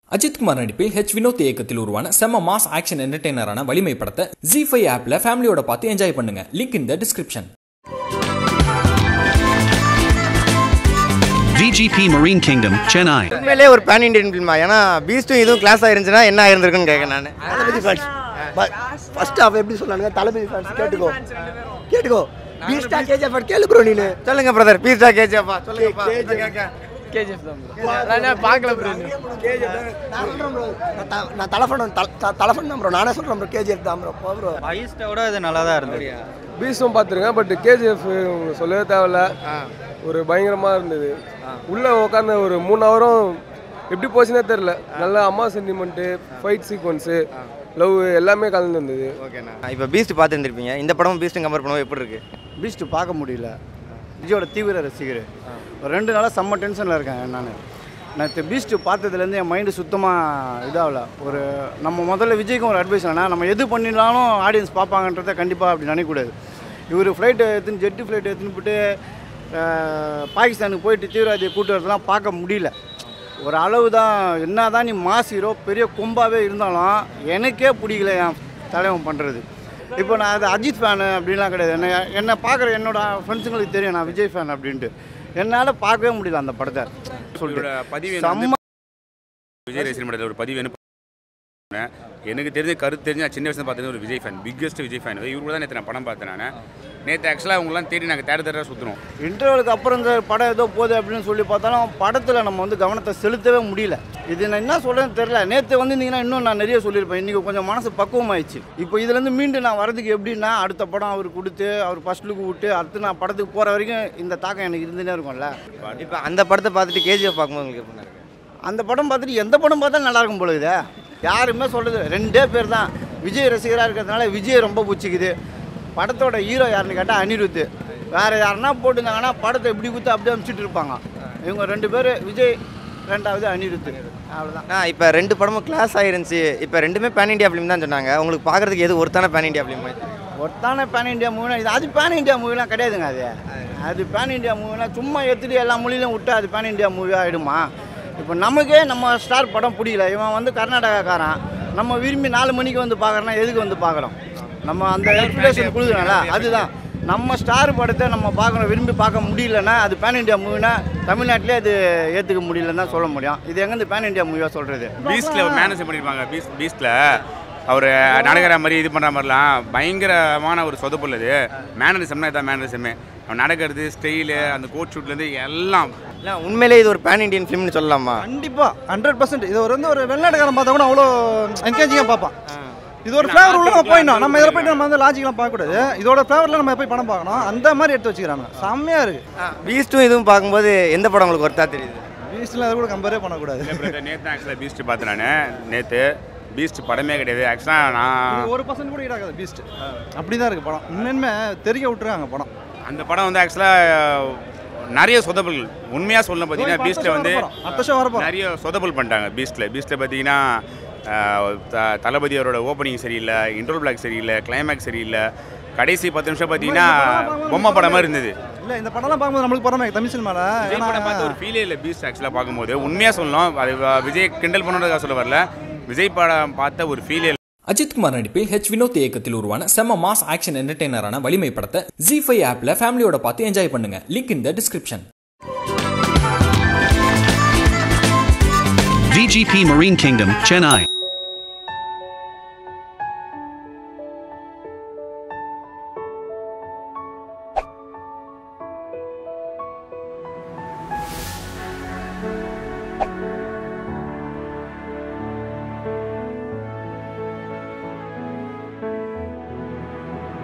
அஜித் குமார் நடிப்பில் ஹெச் வினோத் இயக்கத்தில் உருவான செம்ம மாஸ் ஆக்ஷன் என்டர்டெய்னரான வலிமை படத்தை ஜி ஃபைவ் ஆப்ல ஃபேமிலியோட பார்த்து என்ஜாய் பண்ணுங்க link in the description VGP Marine Kingdom, Chennai. உண்மையிலே ஒரு பேன் இண்டியன் ஃபில்மா ஏன்னா பீஸ்ட்டும் இதுவும் கிளாஸ் ஆயிருந்துச்சுன்னா என்ன ஆயிருந்திருக்குன்னு கேட்க நான் தளபதி ஃபேன்ஸ் ஃபர்ஸ்ட் ஹாஃப் எப்படி சொன்னாங்க தளபதி ஃபேன்ஸ் கேட்டுக்கோ கேட்டுக்கோ பீஸ்டா கேஜிஎஃப் கேளு ப்ரோ நீனு சொல்லுங்க பிரதர் பீஸா கேஜப்பா சொல்லுங்கப்பா நான் சொல்றேன் bro. நான் த- நான் தலஃபன் தலஃபன் தான் ப்ரோ நானே சொல்றேன் ப்ரோ கேஜிஎஃப் தான் ப்ரோ போ ப்ரோ ஐஸ்டோட இது நல்லா தான் இருந்தது பீஸும் பார்த்துருக்கேன் பட் கேஜிஎஃப் சொல்லவே தேவையில்ல ஒரு பயங்கரமாக இருந்தது உள்ளே உட்காந்து ஒரு மூணு ஹவரும் எப்படி போச்சுன்னே தெரில நல்ல அம்மா சென்டிமெண்ட்டு ஃபைட் சீக்வன்ஸு லவ் எல்லாமே கலந்து இருந்தது ஓகேண்ணா இப்போ பீஸ்ட் பார்த்துருந்துருப்பீங்க இந்த படமும் பீஸ்ட்டும் கம்பேர் பண்ணுவோம் எப்படி இருக்கு பீஸ்ட் பார்க்க முடியல விஜயோட தீவிர ரசிகர் ஒரு ரெண்டு நாளாக செம்ம டென்ஷனில் இருக்கேன் நான் நேற்று பீஸ்ட் பார்த்ததுலேருந்து என் மைண்டு சுத்தமாக இதாகல ஒரு நம்ம முதல்ல விஜய்க்கும் ஒரு அட்வைஸ் என்னன்னா நம்ம எது பண்ணினாலும் ஆடியன்ஸ் பார்ப்பாங்கன்றதை கண்டிப்பாக அப்படி நினைக்கக்கூடாது இவர் ஃப்ளைட்டு எடுத்துன்னு ஜெட்டு ஃப்ளைட் எடுத்துன்னு போயிட்டு அஹ், பாகிஸ்தானுக்கு போயிட்டு தீவிரவாதியை கூட்டு வரதெல்லாம் பார்க்க முடியல ஒரு அளவு தான் என்ன தான் நீ மாஸ் ஹீரோ பெரிய கொம்பாவே இருந்தாலும் எனக்கே பிடிக்கல என் தலைவன் பண்ணுறது இப்போ நான் அது அஜித் ஃபேனு அப்படின்லாம் கிடையாது என்ன என்னை பார்க்குற என்னோட ஃப்ரெண்ட்ஸுங்களுக்கு தெரியும் நான் விஜய் ஃபேன் அப்படின்ட்டு என்னால் பார்க்கவே முடியல அந்த படத்தை இவரோட சொல்லிட்டு பதிவு செம்ம விஜய் ரசிகர் மடத்தில் ஒரு பதிவு என்ன பண்ணேன். எனக்கு தெரிஞ்ச கருத்து தெரிஞ்சு நான் சின்ன வயசுல பார்த்தது ஒரு Vijay fan biggest Vijay fan இவரு கூட தான் நேற்று நான் படம் பார்த்தேன் நான் நேற்று ஆக்சுவலாக அவங்களாம் தேடி நாங்கள் தேட தேட சுற்றுறோம் இன்டர்வலுக்கு அப்புறம் இந்த படம் ஏதோ போகுது அப்படின்னு சொல்லி பார்த்தாலும் படத்தில் நம்ம வந்து கவனத்தை செலுத்தவே முடியல இது நான் என்ன சொல்கிறேன்னு தெரில நேற்று வந்திருந்தீங்கன்னா இன்னும் நான் நிறைய சொல்லியிருப்பேன் இன்றைக்கி கொஞ்சம் மனசு பக்குவமாயிடுச்சு இப்போ இதுலேருந்து மீண்டும் நான் வரதுக்கு எப்படின்னா அடுத்த படம் அவர் கொடுத்து அவர் ஃபர்ஸ்ட் லுக்கு விட்டு அடுத்து நான் படத்துக்கு போகிற வரைக்கும் இந்த தாக்கம் எனக்கு இருந்துகிட்டே இருக்கும்ல இப்போ அந்த படத்தை பார்த்துட்டு கேஜிஎஃப் பார்க்கும்போது உங்களுக்கு எப்படி இருக்கு அந்த படம் பார்த்துட்டு எந்த படம் பார்த்தாலும் நல்லா இருக்கும் போல இதே யாருமே சொல்கிறது ரெண்டே பேர் தான் விஜய் ரசிகராக இருக்கிறதுனால விஜய் ரொம்ப பிடிச்சிக்குது படத்தோட ஹீரோ யாருன்னு கேட்டால் அனிருத் வேறு யாருன்னா போட்டிருந்தாங்கன்னா படத்தை இப்படி குத்து அப்படியே அனுப்பிச்சிட்டு இருப்பாங்க இவங்க ரெண்டு பேர் விஜய் ரெண்டாவது அனிருத் அவ்வளோதான் ஆ இப்போ ரெண்டு படமும் கிளாஸ் ஆயிருந்துச்சு இப்போ ரெண்டுமே பேன் இண்டியா ஃபிலிம் தான் சொன்னாங்க உங்களுக்கு பார்க்குறதுக்கு எது ஒருத்தான பேன் இண்டியா ஃபிலிம் ஒருத்தான பேன் இண்டியா மூவினா இது அது பேன் இண்டியா மூவிலாம் கிடையாதுங்க அது அது பேன் இண்டியா மூவினா சும்மா எடுத்துட்டு எல்லா மொழியிலும் விட்டு அது பேன் இண்டியா மூவி ஆகிடுமா இப்போ நமக்கே நம்ம ஸ்டார் படம் பிடிக்கல இவன் வந்து கர்நாடகாக்காரன் நம்ம விரும்பி நாலு மணிக்கு வந்து பார்க்குறோன்னா எதுக்கு வந்து பார்க்குறோம் நம்ம அந்த ரெப்புடேஷன் கொடுக்குறோம்ல அதுதான் நம்ம ஸ்டார் படத்தை நம்ம பார்க்கணும் விரும்பி பார்க்க முடியலன்னா அது பேன் இண்டியா மூவினா தமிழ்நாட்டிலே அது ஏற்றுக்க முடியலன்னு தான் சொல்ல முடியும் இது எங்கேருந்து பேன் இண்டியா மூவியாக சொல்கிறது பீஸ்டில் ஒரு மேனேஜ் பண்ணியிருப்பாங்க பீஸ் பீஸ்டில் அவர் நடக்கிற மாதிரி இது பண்ணுற மாதிரிலாம் பயங்கரமான ஒரு சொதப்புல் இது மேனரிசம்னா இதான் மேனரிசமே அவன் நடக்கிறது ஸ்டைலு அந்த கோட் ஷூட்லேருந்து எல்லாம் இல்லை உண்மையிலே இது ஒரு பேன் இண்டியன் ஃபிலிம்னு சொல்லலாமா கண்டிப்பா ஹண்ட்ரட் பர்சன்ட் இது ஒரு வந்து ஒரு வெளிநாட்டுக்காரன் பார்த்தா கூட அவ்வளோ என்கேஜிங்காக பார்ப்பான் இது ஒரு ஃப்ளேவர் உள்ள நம்ம போயிடணும் நம்ம இதில் போயிட்டு நம்ம வந்து லாஜிக்லாம் பார்க்கக்கூடாது இதோட ஃப்ளேவரில் நம்ம போய் படம் பார்க்கணும் அந்த மாதிரி எடுத்து வச்சுக்கிறாங்க செம்மையாக இருக்கு பீஸ்ட்டும் இதுவும் பார்க்கும்போது எந்த படம் உங்களுக்கு ஒருத்தா தெரியுது பீஸ்டில் அதை கூட கம்பேரே பண்ணக்கூடாது நேற்று ஆக்சுவலாக பீஸ்ட் பார்த்தேன் நான் நேற்று பீஸ்ட் படமே கிடையாது ஆக்சுவலாக நான் இது ஒரு பர்சன்ட் கூட ஈடாகாது பீஸ்ட் அப்படி தான் இருக்கு படம் உண்மையுமே தெரிய விட்டுருக்காங்க படம் அந்த படம் வந்து ஆக்சுவலாக நிறைய சொதப்பல்கள் உண்மையாக சொல்ல பார்த்தீங்கன்னா பீஸ்ட்டில் வந்து அடுத்த ஷோ வரப்போம் நிறைய சொதப்பல் பண்ணிட்டாங்க பீஸ்ட்டில் பீஸ்ட்டில் பார்த்தீங்கன்னா ஆஹ், த- தளபதி அவரோட ஓப்பனிங் சரியில்லை இன்ட்ரோல் பிளாக் சரியில்லை கிளைமேக்ஸ் சரியில்லை கடைசி பத்து நிமிஷம் பார்த்தீங்கன்னா பொம்மை படம் மாதிரி இருந்தது இல்லை இந்த படம்லாம் பார்க்கும்போது நம்மளுக்கு படமே தமிழ் சினிமாவில் விஜய் படம் பார்த்து ஒரு ஃபீலே இல்லை பீஸ்ட் ஆக்சுவலாக பார்க்கும்போது உண்மையாக சொல்லணும் அது வ- விஜய் கிண்டல் பண்ணுறதுக்காக சொல்ல வரல விஜய் படம் பார்த்த ஒரு ஃபீலே அஜித் குமார் நடிப்பில் ஹெச் வினோத் இயக்கத்தில் உருவான செம்ம மாஸ் ஆக்ஷன் என்டர்டெய்னரான வலிமை படத்தை ஜி ஃபைவ் ஆப்ல ஃபேமிலியோட பார்த்து என்ஜாய் பண்ணுங்க link in the description VGP Marine Kingdom, Chennai.